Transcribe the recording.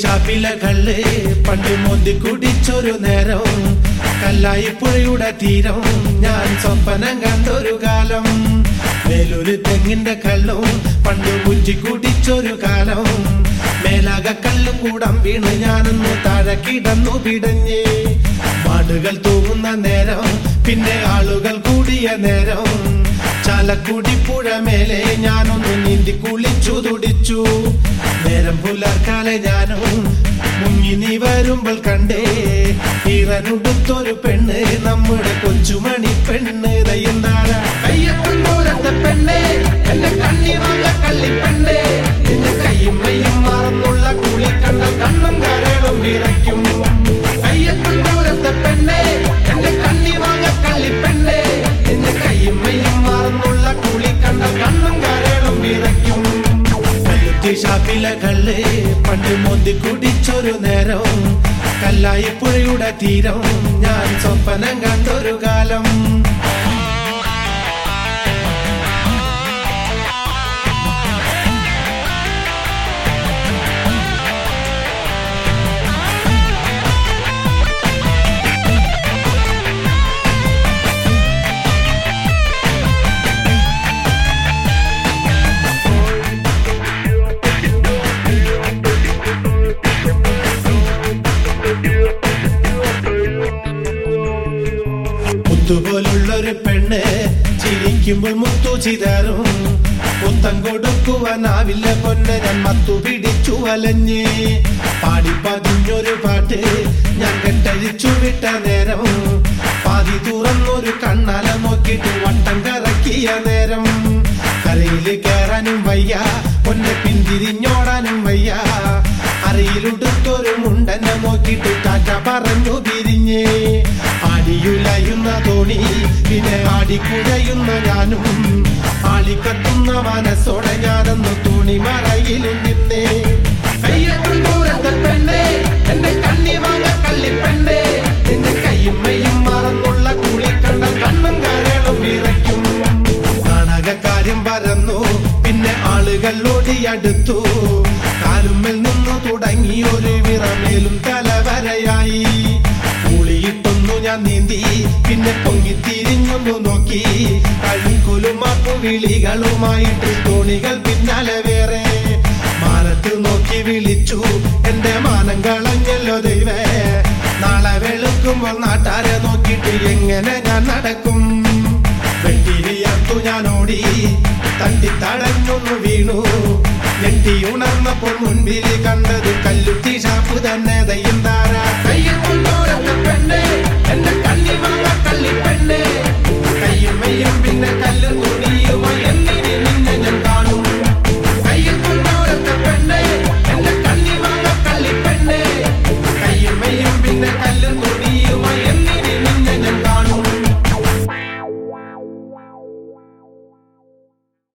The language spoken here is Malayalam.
ഷാപ്പിലെ കള്ള് പണ്ട് മോന്തി കുടിച്ചൊരു നേരം കല്ലായി പുഴയുടെ തീരം ഞാൻ സ്വപ്നം കണ്ടൊരു കാലം വേലൊരു തെങ്ങിന്റെ കള്ളും പണ്ട് മുറ്റി കുടിച്ചൊരു കാലം മേലാക കള്ളും കൂടം വീണ് ഞാനൊന്ന് താഴെ കിടന്നു പിടഞ്ഞ് മാടുകൾ തൂങ്ങുന്ന നേരം പിന്നെ ആളുകൾ കൂടിയ നേരം ചാലക്കുടി പുഴ മേലെ ഞാനൊന്ന് നീന്തി കുളിച്ചു തുടിച്ചു നേരം പുലർക്കാലെ ഞാനും മുങ്ങി നീ വരുമ്പോൾ കണ്ടേ ഈറനുടുത്തൊരു പെണ്ണ് നമ്മുടെ കൊച്ചുമണി പെണ്ണ് ദയ്യന്താഴ കയ്യത്തും ദൂരത്തെ പെണ്ണേ എന്റെ കണ്ണി വാങ്ങ കള്ളി പെണ്ണേ എന്റെ കയ്യും മയ്യും മറന്നുള്ള കുളി കണ്ട കണ്ണും കരളും വിറയ്ക്കും കയ്യത്തും ദൂരത്തെ പെണ്ണേ എന്റെ കണ്ണി വാങ്ങ കള്ളി പെണ്ണേ എന്റെ കയ്യും മയ്യും മറന്നുള്ള കുളി കണ്ട കണ്ണും കരളും വിറയ്ക്കും കല്ലുത്തി ഷാപ്പിലെ കള്ള് പണ്ട് മോന്തി കുടിച്ചൊരു നേരം കല്ലായി പുഴയുടെ തീരം ഞാൻ സ്വപ്നം കണ്ടൊരു കാലം മുത്തുപോലുള്ളൊരു പെണ്ണ് ചിരിക്കുമ്പോൾ മുത്തു ചിതറും മുത്തം കൊടുക്കുവാനാവില്ല പൊന്നെ ഞാൻ മത്തു പിടിച്ചു വലഞ്ഞ് പാടി പതിഞ്ഞൊരു പാട്ട് ഞാൻ കെട്ടഴിച്ചു വിട്ട നേരം പാതി തുറന്നൊരു കണ്ണാല നോക്കിയിട്ട് വട്ടം കറക്കിയ നേരം കരയിൽ കയറാനും വയ്യ പൊന്നെ പിന്തിരിഞ്ഞോടാനും വയ്യ അറിയിലുടുത്തൊരു മുണ്ടനെ നോക്കിയിട്ട് ടാറ്റ പറഞ്ഞു പിരിഞ്ഞ് ആടിയുലയുന്ന തോണി പിന്നെ ആടിക്കുഴയുന്ന ഞാനും ആളിക്കത്തുന്ന മനസ്സോടെ ഞാനൊന്ന് തുണി മറയിലും നിന്നേ കയ്യത്തും ദൂരത്തെ പെണ്ണേ എന്റെ കണ്ണി വാങ്ങ കള്ളി പെണ്ണേ എന്റെ കയ്യും മയ്യും മറന്നുള്ള കുളി കണ്ട കണ്ണും കരളും വിറയ്ക്കും നാടകക്കാര്യം പരന്നു പിന്നെ ആളുകൾ ഓടിയടുത്തു കാലുമ്മൽ നിന്നു തുടങ്ങി ഒരു വിറമേലും തലവരയായി കൂളിയിട്ടൊന്നു ഞാൻ നീന്തി പിന്നെ പൊങ്ങി തിരിഞ്ഞൊന്നു നോക്കി കഴിക്കുലുമാപ്പു വിളികളുമായിട്ട് തോണികൾ പിന്നാലെ വേറെ മാനത്ത് നോക്കി വിളിച്ചു എന്റെ മാനം കളഞ്ഞല്ലോ ദൈവേ നാളെ വെളുക്കുമ്പോൾ നാട്ടാരെ നോക്കിയിട്ട് എങ്ങനെ ഞാൻ നടക്കും വെട്ടിരിയർത്തു ഞാൻ ഓടി തട്ടി തടഞ്ഞൊന്നു വീണു ഞെട്ടി ഉണർന്നപ്പോൾ മുൻപിൽ കണ്ടത് കല്ലുത്തി ഷാപ്പ് തന്നെ ദയ്യ